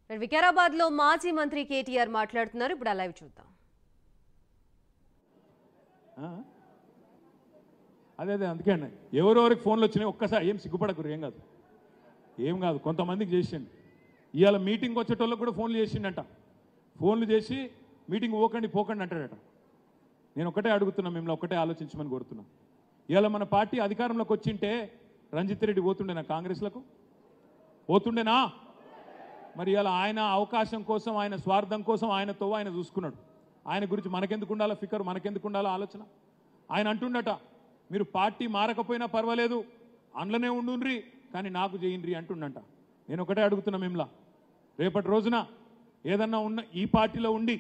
వికారాబాద్ లో మాజీ మంత్రి కేటీఆర్ మాట్లాడుతున్నారు ఇప్పుడు ఆ లైవ్ చూద్దాం ఆ? అదే అదే అందుకే అండి ఎవరెవరికి ఫోన్లు వచ్చినాయి ఒక్కసారి ఏం సిగ్గుపడకురు ఏం కాదు ఏం కాదు కొంతమందికి చేసిండు ఇవాళ మీటింగ్ వచ్చేటోళ్ళకి కూడా ఫోన్లు చేసిండంట ఫోన్లు చేసి మీటింగ్ పోకండి పోకండి అంటాడట నేను ఒకటే అడుగుతున్నా మిమ్మల్ని ఒకటే ఆలోచించమని కోరుతున్నా ఇవాళ మన పార్టీ అధికారంలోకి వచ్చింటే రంజిత్ రెడ్డి పోతుండేనా కాంగ్రెస్లకు పోతుండేనా మరి ఇలా ఆయన అవకాశం కోసం ఆయన స్వార్థం కోసం ఆయనతో ఆయన చూసుకున్నాడు ఆయన గురించి మనకెందుకు ఉండాలో ఫికర్ మనకెందుకు ఉండాలో ఆలోచన ఆయన అంటుండట మీరు పార్టీ మారకపోయినా పర్వాలేదు అందులోనే ఉండుండ్రి కానీ నాకు చేయండి అంటుండంట నేను ఒకటే అడుగుతున్నా మిమ్మల్ని రేపటి రోజున ఏదన్నా ఉన్న ఈ పార్టీలో ఉండి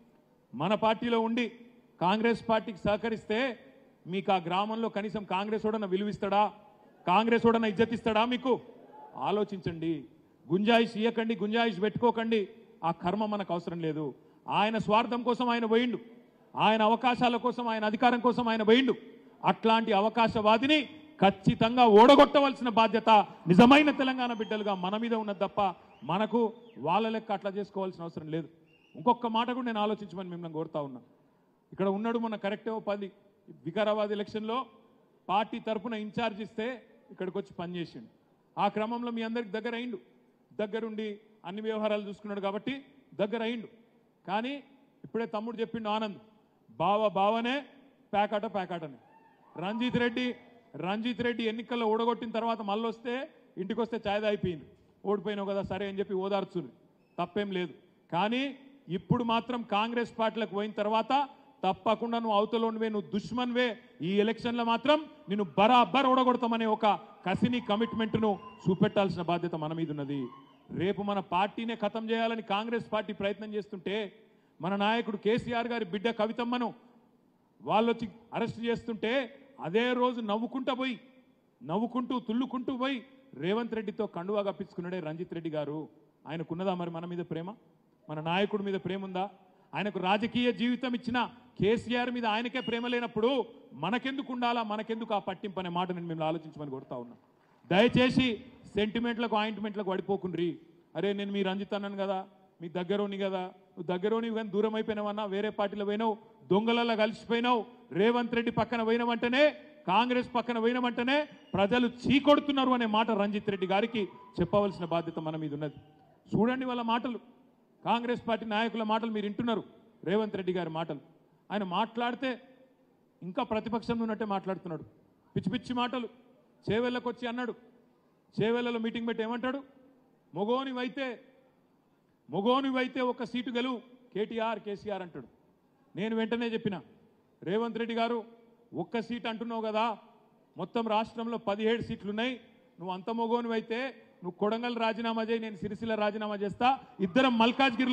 మన పార్టీలో ఉండి కాంగ్రెస్ పార్టీకి సహకరిస్తే మీకు ఆ గ్రామంలో కనీసం కాంగ్రెస్ ఓడన విలువిస్తాడా కాంగ్రెస్ ఓడన ఇజ్జతిస్తాడా మీకు ఆలోచించండి గుంజాయిష్ ఇయ్యకండి గుంజాయిష్ పెట్టుకోకండి ఆ కర్మ మనకు అవసరం లేదు ఆయన స్వార్థం కోసం ఆయన పోయిండు ఆయన అవకాశాల కోసం ఆయన అధికారం కోసం ఆయన పోయిండు అట్లాంటి అవకాశవాదిని ఖచ్చితంగా ఓడగొట్టవలసిన బాధ్యత నిజమైన తెలంగాణ బిడ్డలుగా మన మీద ఉన్నది తప్ప మనకు వాళ్ళ లెక్క అట్లా చేసుకోవాల్సిన అవసరం లేదు ఇంకొక మాట కూడా నేను ఆలోచించమని మిమ్మల్ని కోరుతా ఉన్నా ఇక్కడ ఉన్నాడు మొన్న కరెక్టే ఓ పది వికారాబాద్ ఎలక్షన్లో పార్టీ తరఫున ఇన్ఛార్జ్ ఇస్తే ఇక్కడికి వచ్చి పనిచేసిండు ఆ క్రమంలో మీ అందరికి దగ్గర అయిండు దగ్గరుండి అన్ని వ్యవహారాలు చూసుకున్నాడు కాబట్టి దగ్గర అయిండు కానీ ఇప్పుడే తమ్ముడు చెప్పిండు ఆనంద్ బావ బావనే ప్యాకాట ప్యాకాటనే రంజిత్ రెడ్డి రంజిత్ రెడ్డి ఎన్నికల్లో ఓడగొట్టిన తర్వాత మళ్ళీ వస్తే ఇంటికి వస్తే ఛాయ్ అయిపోయింది ఓడిపోయినావు కదా సరే అని చెప్పి ఓదార్చుంది తప్పేం లేదు కానీ ఇప్పుడు మాత్రం కాంగ్రెస్ పార్టీలకు పోయిన తర్వాత తప్పకుండా నువ్వు అవతలోనివే నువ్వు దుష్మన్వే ఈ ఎలక్షన్లో మాత్రం నిన్ను బరాబర్ ఓడగొడతామనే ఒక కసిని కమిట్మెంట్ను చూపెట్టాల్సిన బాధ్యత మన మీద ఉన్నది రేపు మన పార్టీనే ఖతం చేయాలని కాంగ్రెస్ పార్టీ ప్రయత్నం చేస్తుంటే మన నాయకుడు కేసీఆర్ గారి బిడ్డ కవితమ్మను వాళ్ళు వచ్చి అరెస్ట్ చేస్తుంటే అదే రోజు నవ్వుకుంటూ పోయి నవ్వుకుంటూ తుల్లుకుంటూ పోయి రేవంత్ రెడ్డితో కండువా కప్పించుకున్నాడే రంజిత్ రెడ్డి గారు ఆయనకున్నదా మరి మన మీద ప్రేమ మన నాయకుడి మీద ప్రేమ ఉందా ఆయనకు రాజకీయ జీవితం ఇచ్చిన కేసీఆర్ మీద ఆయనకే ప్రేమ లేనప్పుడు మనకెందుకు ఉండాలా మనకెందుకు ఆ పట్టింపు అనే మాట నేను మిమ్మల్ని ఆలోచించమని కొడతా ఉన్నా దయచేసి సెంటిమెంట్లకు ఆయింట్మెంట్లకు పడిపోకుండ్రి అరే నేను మీ రంజిత్ అన్నాను కదా మీ దగ్గరోని కదా నువ్వు దగ్గరోని కానీ దూరం అయిపోయినావన్నా వేరే పార్టీలో పోయినావు దొంగలలో కలిసిపోయినావు రేవంత్ రెడ్డి పక్కన పోయినవంటనే కాంగ్రెస్ పక్కన పోయినవంటనే ప్రజలు చీకొడుతున్నారు అనే మాట రంజిత్ రెడ్డి గారికి చెప్పవలసిన బాధ్యత మన మీద ఉన్నది చూడండి వాళ్ళ మాటలు కాంగ్రెస్ పార్టీ నాయకుల మాటలు మీరు వింటున్నారు రేవంత్ రెడ్డి గారి మాటలు ఆయన మాట్లాడితే ఇంకా ప్రతిపక్షంలో ఉన్నట్టే మాట్లాడుతున్నాడు పిచ్చి పిచ్చి మాటలు చేవెళ్ళకు వచ్చి అన్నాడు చేవెళ్ళలో మీటింగ్ పెట్టి ఏమంటాడు మొగోనివైతే మొగోనివైతే ఒక సీటు గెలువు కేటీఆర్ కేసీఆర్ అంటాడు నేను వెంటనే చెప్పిన రేవంత్ రెడ్డి గారు ఒక్క సీట్ అంటున్నావు కదా మొత్తం రాష్ట్రంలో పదిహేడు సీట్లు ఉన్నాయి నువ్వు అంత మొగోనివైతే నువ్వు కొడంగల్ రాజీనామా చేయి నేను సిరిసిల్ల రాజీనామా చేస్తా ఇద్దరం మల్కాజ్గిరిలో